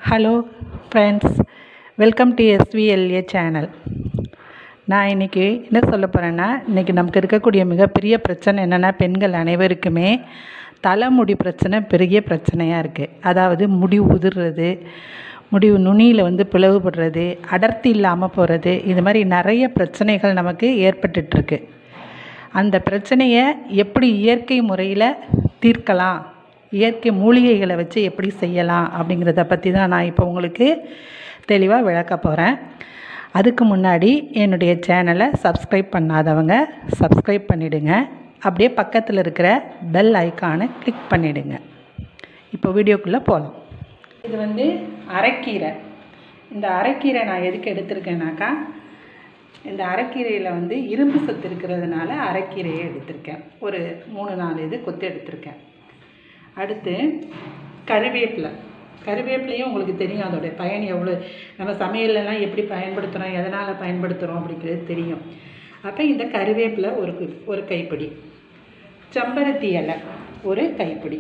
Hello friends welcome to SVLA channel நான் இன்றைக்கி என்ன சொல்ல போகிறேன்னா இன்றைக்கி நமக்கு இருக்கக்கூடிய மிகப்பெரிய பிரச்சனை என்னென்னா பெண்கள் அனைவருக்குமே தலைமுடி பிரச்சனை பெரிய பிரச்சனையாக இருக்குது அதாவது முடி உதிர்றது முடி நுனியில் வந்து பிளவுபடுறது அடர்த்தி இல்லாமல் போகிறது இது மாதிரி நிறைய பிரச்சனைகள் நமக்கு ஏற்பட்டுட்ருக்கு அந்த பிரச்சனையை எப்படி இயற்கை முறையில் தீர்க்கலாம் இயற்கை மூலிகைகளை வச்சு எப்படி செய்யலாம் அப்படிங்கிறத பற்றி தான் நான் இப்போ உங்களுக்கு தெளிவாக விளக்க போகிறேன் அதுக்கு முன்னாடி என்னுடைய சேனலை சப்ஸ்கிரைப் பண்ணாதவங்க சப்ஸ்கிரைப் பண்ணிவிடுங்க அப்படியே பக்கத்தில் இருக்கிற பெல் ஐக்கானை கிளிக் பண்ணிவிடுங்க இப்போ வீடியோக்குள்ளே போகலாம் இது வந்து அரைக்கீரை இந்த அரைக்கீரை நான் எதுக்கு எடுத்திருக்கேனாக்கா இந்த அரைக்கீரையில் வந்து இரும்பு சத்து இருக்கிறதுனால அரைக்கீரையை எடுத்திருக்கேன் ஒரு மூணு நாலு இது கொத்து எடுத்திருக்கேன் அடுத்து கருவேப்பிலை கருவேப்பிலையும் உங்களுக்கு தெரியும் அதோடைய பயன் எவ்வளோ நம்ம சமையல்லலாம் எப்படி பயன்படுத்துகிறோம் எதனால் பயன்படுத்துகிறோம் அப்படிங்கிறது தெரியும் அப்போ இந்த கருவேப்பிலை ஒரு கு- ஒரு கைப்பிடி செம்பருத்தி இலை ஒரு கைப்பிடி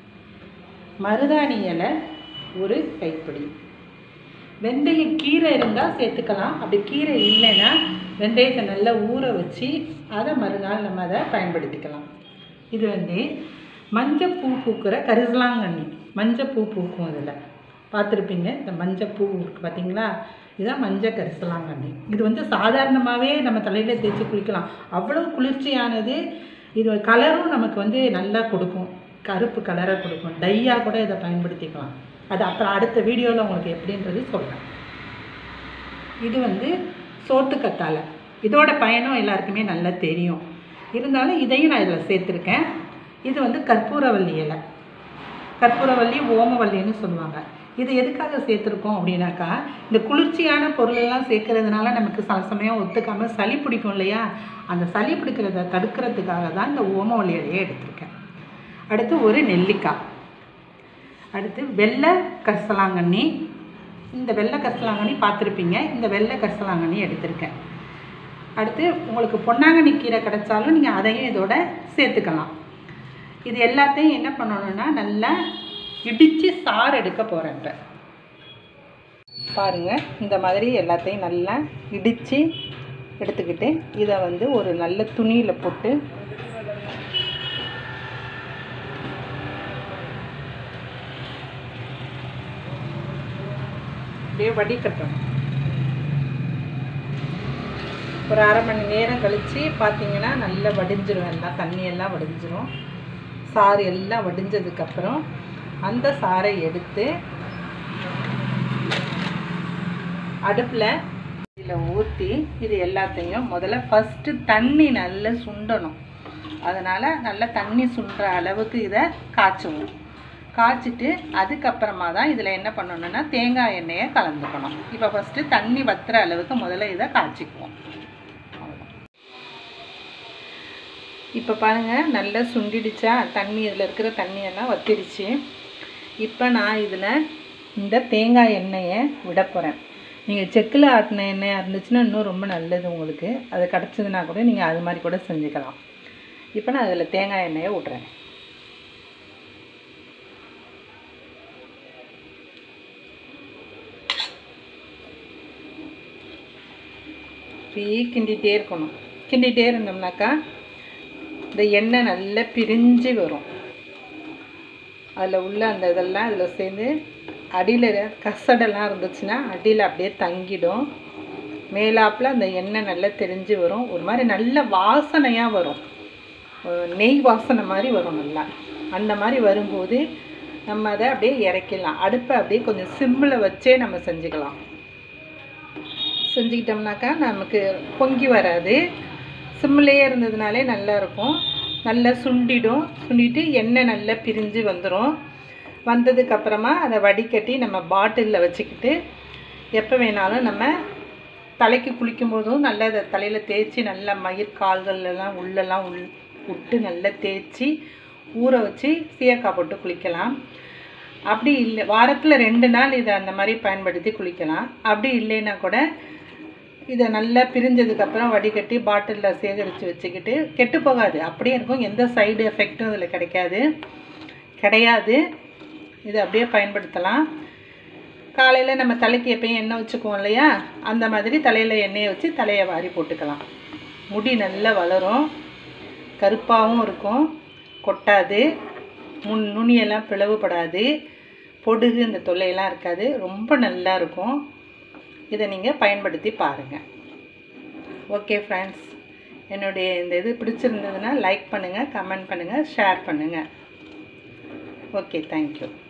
மருதாணி இலை ஒரு கைப்பிடி வெந்தய கீரை இருந்தால் சேர்த்துக்கலாம் அப்படி கீரை இல்லைன்னா வெந்தயத்தை நல்லா ஊற வச்சு அதை மறுநாள் நம்ம அதை பயன்படுத்திக்கலாம் இது வந்து மஞ்சள் பூ பூக்கிற கரிசலாங்கண்ணி மஞ்சள் பூ பூக்கும் இதில் பார்த்துருப்பீங்க இந்த மஞ்சள் பூ இருக்கு பார்த்தீங்களா இதுதான் மஞ்சள் கரிசலாங்கண்ணி இது வந்து சாதாரணமாகவே நம்ம தலையில் தேய்ச்சி குளிக்கலாம் அவ்வளோ குளிர்ச்சியானது இது கலரும் நமக்கு வந்து நல்லா கொடுக்கும் கருப்பு கலரை கொடுக்கும் டையாக கூட இதை பயன்படுத்திக்கலாம் அது அப்புறம் அடுத்த வீடியோவில் உங்களுக்கு எப்படின்றது சொல்கிறேன் இது வந்து சோத்துக்கத்தாழை இதோட பயனும் எல்லாருக்குமே நல்லா தெரியும் இருந்தாலும் இதையும் நான் இதில் சேர்த்துருக்கேன் இது வந்து கற்பூரவல்லி இலை கற்பூரவல்லி ஓமவல்லின்னு சொல்லுவாங்க இது எதுக்காக சேர்த்துருக்கோம் அப்படின்னாக்கா இந்த குளிர்ச்சியான பொருளெல்லாம் சேர்க்கறதுனால நமக்கு சில சமயம் ஒத்துக்காமல் சளி பிடிக்கும் இல்லையா அந்த சளி பிடிக்கிறத தடுக்கிறதுக்காக தான் இந்த ஓமவல்லி இலையை எடுத்திருக்கேன் அடுத்து ஒரு நெல்லிக்காய் அடுத்து வெள்ளை கரிசலாங்கண்ணி இந்த வெள்ளை கரிசலாங்கண்ணி பார்த்துருப்பீங்க இந்த வெள்ளை கரிசலாங்கண்ணி எடுத்திருக்கேன் அடுத்து உங்களுக்கு பொன்னாங்கண்ணி கீரை கிடைச்சாலும் நீங்கள் அதையும் இதோட சேர்த்துக்கலாம் இது எல்லாத்தையும் என்ன பண்ணணும்னா நல்லா இடித்து சாறு எடுக்க போகிறேன் இப்போ பாருங்கள் இந்த மாதிரி எல்லாத்தையும் நல்லா இடித்து எடுத்துக்கிட்டு இதை வந்து ஒரு நல்ல துணியில் போட்டு அப்படியே வடிகட்டணும் ஒரு அரை மணி நேரம் கழித்து பார்த்தீங்கன்னா நல்லா வடிஞ்சிரும் எல்லாம் தண்ணியெல்லாம் வடிஞ்சிரும் சாறு எல்லாம் வடிஞ்சதுக்கப்புறம் அந்த சாறை எடுத்து அடுப்பில் இதில் ஊற்றி இது எல்லாத்தையும் முதல்ல ஃபஸ்ட்டு தண்ணி நல்லா சுண்டணும் அதனால் நல்லா தண்ணி சுண்டுற அளவுக்கு இதை காய்ச்சுவோம் காய்ச்சிட்டு அதுக்கப்புறமா தான் இதில் என்ன பண்ணணும்னா தேங்காய் எண்ணெயை கலந்துக்கணும் இப்போ ஃபஸ்ட்டு தண்ணி வத்துற அளவுக்கு முதல்ல இதை காய்ச்சிக்குவோம் அவ்வளவுதான். இப்போ பாருங்கள் நல்லா சுண்டிடுச்சா தண்ணி இதில் இருக்கிற தண்ணியெல்லாம் வத்திடுச்சு இப்போ நான் இதில் இந்த தேங்காய் எண்ணெயை விட போகிறேன் நீங்கள் செக்கில் ஆட்டின எண்ணெயாக இருந்துச்சுன்னா இன்னும் ரொம்ப நல்லது உங்களுக்கு அது கிடச்சதுன்னா கூட நீங்கள் அது மாதிரி கூட செஞ்சுக்கலாம் இப்போ நான் அதில் தேங்காய் எண்ணெயை விட்றேன் அப்படியே கிண்டிகிட்டே இருக்கணும் கிண்டிகிட்டே இருந்தோம்னாக்கா இந்த எண்ணெய் நல்லா பிரிஞ்சு வரும் அதில் உள்ள அந்த இதெல்லாம் இதில் சேர்ந்து அடியில் கசடெல்லாம் இருந்துச்சுன்னா அடியில் அப்படியே தங்கிடும் மேலாப்பில் அந்த எண்ணெய் நல்லா தெரிஞ்சு வரும் ஒரு மாதிரி நல்ல வாசனையாக வரும் அஹ் நெய் வாசனை மாதிரி வரும் நல்லா அந்த மாதிரி வரும்போது நம்ம அதை அப்படியே இறக்கிடலாம் அடுப்பை அப்படியே கொஞ்சம் சிம்மில் வச்சே நம்ம செஞ்சுக்கலாம் செஞ்சுக்கிட்டோம்னாக்கா நமக்கு பொங்கி வராது சிம்மிலேயே இருந்ததுனாலே நல்லா இருக்கும் நல்லா சுண்டிடும் சுண்டிட்டு எண்ணெய் நல்லா பிரிஞ்சு வந்துடும் வந்ததுக்கப்புறமா அதை வடிகட்டி நம்ம பாட்டிலில் வச்சுக்கிட்டு எப்போ வேணாலும் நம்ம தலைக்கு குளிக்கும் போதும் நல்லா அதை தலையில் தேய்ச்சி நல்லா மயிர் கால்கள்லாம் உள்ளெல்லாம் உள் விட்டு நல்லா தேய்ச்சி ஊற வச்சு சீயக்காய் போட்டு குளிக்கலாம் அப்படி இல்லை வாரத்தில் ரெண்டு நாள் இதை அந்த மாதிரி பயன்படுத்தி குளிக்கலாம் அப்படி இல்லைன்னா கூட இதை நல்லா பிரிஞ்சதுக்கப்புறம் வடிகட்டி பாட்டிலில் சேகரித்து வச்சுக்கிட்டு கெட்டு போகாது அப்படியே இருக்கும் எந்த சைடு எஃபெக்ட்டும் இதில் கிடைக்காது கிடையாது இதை அப்படியே பயன்படுத்தலாம் காலையில் நம்ம தலைக்கு எப்பயும் எண்ணெய் வச்சுக்குவோம் இல்லையா அந்த மாதிரி தலையில் எண்ணெயை வச்சு தலையை வாரி போட்டுக்கலாம் முடி நல்லா வளரும் கருப்பாகவும் இருக்கும் கொட்டாது முன் நுனியெல்லாம் பிளவுபடாது பொடுகு இந்த தொல்லையெல்லாம் இருக்காது ரொம்ப நல்லா இருக்கும் இதை நீங்கள் பயன்படுத்தி பாருங்கள் ஓகே ஃப்ரெண்ட்ஸ் என்னுடைய இந்த இது பிடிச்சிருந்ததுன்னா லைக் பண்ணுங்கள் கமெண்ட் பண்ணுங்கள் ஷேர் பண்ணுங்கள் ஓகே தேங்க்யூ